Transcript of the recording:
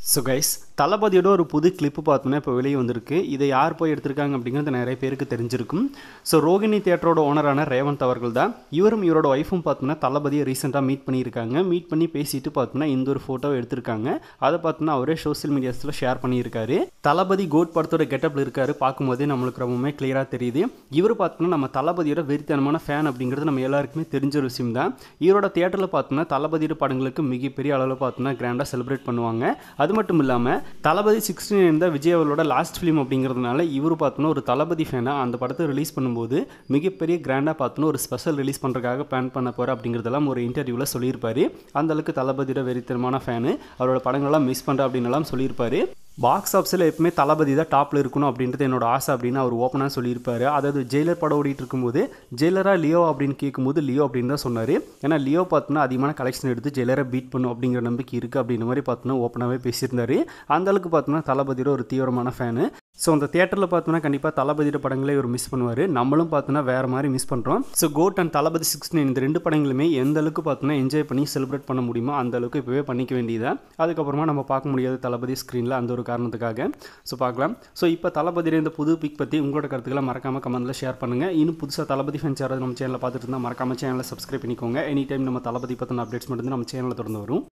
so guys தளபதியோட ஒரு புது கிளிப்பு பார்த்தோம்னா இப்போ வெளியே வந்திருக்கு இதை யார் போய் எடுத்திருக்காங்க அப்படிங்கிறது நிறைய பேருக்கு தெரிஞ்சிருக்கும் ஸோ ரோகிணி தியேட்டரோட ஓனரான ரேவந்த் அவர்கள் தான் இவரும் இவரோட ஒய்ஃபும் பார்த்தோம்னா தளபதியை ரீசெண்டாக மீட் பண்ணியிருக்காங்க மீட் பண்ணி பேசிட்டு பார்த்தோம்னா இந்த ஒரு ஃபோட்டோவை எடுத்திருக்காங்க அதை பார்த்தோம்னா அவரே சோஷியல் மீடியாஸில் ஷேர் பண்ணியிருக்காரு தளபதி கோட் படத்தோட கெட்டப்பில் இருக்காரு பார்க்கும்போதே நம்மளுக்கு ரொம்பவுமே கிளியராக தெரியுது இவர் பார்த்தோம்னா நம்ம தளபதியோட வெறித்தனமான ஃபேன் அப்படிங்கிறது நம்ம எல்லாருக்குமே தெரிஞ்ச ஒரு விஷயம் தான் இவரோட தியேட்டரில் பார்த்தோம்னா தளபதியோட படங்களுக்கு மிகப்பெரிய அளவில் பார்த்தோம்னா கிராண்டாக செலிப்ரேட் பண்ணுவாங்க அது மட்டும் இல்லாமல் தளபதி சிக்ஸ்டீன் தான் விஜய் அவர்களோட லாஸ்ட் ஃபிலிம் அப்படிங்கிறதுனால இவர் பார்த்தோன்னா ஒரு தளபதி ஃபேனாக அந்த படத்தை ரிலீஸ் பண்ணும்போது மிகப்பெரிய கிராண்டாக பார்த்தோன்னா ஒரு ஸ்பெஷல் ரிலீஸ் பண்ணுறதுக்காக பிளான் பண்ண போகிற அப்படிங்கிறதெல்லாம் ஒரு இன்டர்வியூவில் சொல்லியிருப்பாரு அந்த அளவுக்கு தளபதியோட வெறித்தனமான ஃபேனு அவரோட படங்கள்லாம் மிஸ் பண்ணுற அப்படின்னு எல்லாம் சொல்லியிருப்பாரு பாக்ஸ் ஆஃபீஸில் எப்பவுமே தளபதி தான் டாப்பில் இருக்கணும் அப்படின்றது என்னோட ஆசை அப்படின்னு அவர் ஓப்பனாக சொல்லியிருப்பாரு அதாவது ஜெயிலர் படம் ஓடிட்டு இருக்கும்போது ஜெயிலராக லியோ அப்படின்னு கேட்கும்போது லியோ அப்படின்னு தான் சொன்னார் ஏன்னா லியோ பார்த்தோன்னா அதிகமான கலெக்ஷன் எடுத்து ஜெயிலரை பீட் பண்ணும் அப்படிங்கிற நம்பிக்கை இருக்குது அப்படின்ற மாதிரி பார்த்தோன்னா ஓப்பனாகவே பேசியிருந்தாரு அந்த அளவுக்கு பார்த்தோன்னா தளபதியோட ஒரு தீவிரமான ஃபேனு ஸோ அந்த தேட்டரில் பார்த்தோன்னா கண்டிப்பாக தளபதியோட படங்களே இவர் மிஸ் பண்ணுவார் நம்மளும் பார்த்தோன்னா வேறு மாதிரி மிஸ் பண்ணுறோம் so GOAT and Thalapathy sixteen இந்த ரெண்டு படங்களுமே எந்த அளவுக்கு பார்த்தோன்னா என்ஜாய் பண்ணி செலிப்ரேட் பண்ண முடியுமோ அந்த அளவுக்கு இப்போவே பண்ணிக்க வேண்டியதா அதுக்கப்புறமா நம்ம பார்க்க முடியாது தளபதி ஸ்க்ரீனில் அந்த ஒரு காரணத்துக்காக ஸோ பார்க்கலாம் ஸோ இப்போ தளபதியோட இந்த புது பிக் பற்றி உங்களோட கருத்துக்களை மறக்காமல் கமெண்ட்டில் ஷேர் பண்ணுங்கள் இன்னும் புதுசாக தளபதி ஃபேன்ஸ் யாராவது நம்ம சேனலில் பார்த்துட்டு இருந்தால் மறக்காம சேனலை சப்ஸ்கிரைப் பண்ணிக்கோங்க எனி டைம் நம்ம தளபதி பற்றின அப்டேட்ஸ் மட்டும் நம்ம சேனலில் தொடர்ந்து வரும்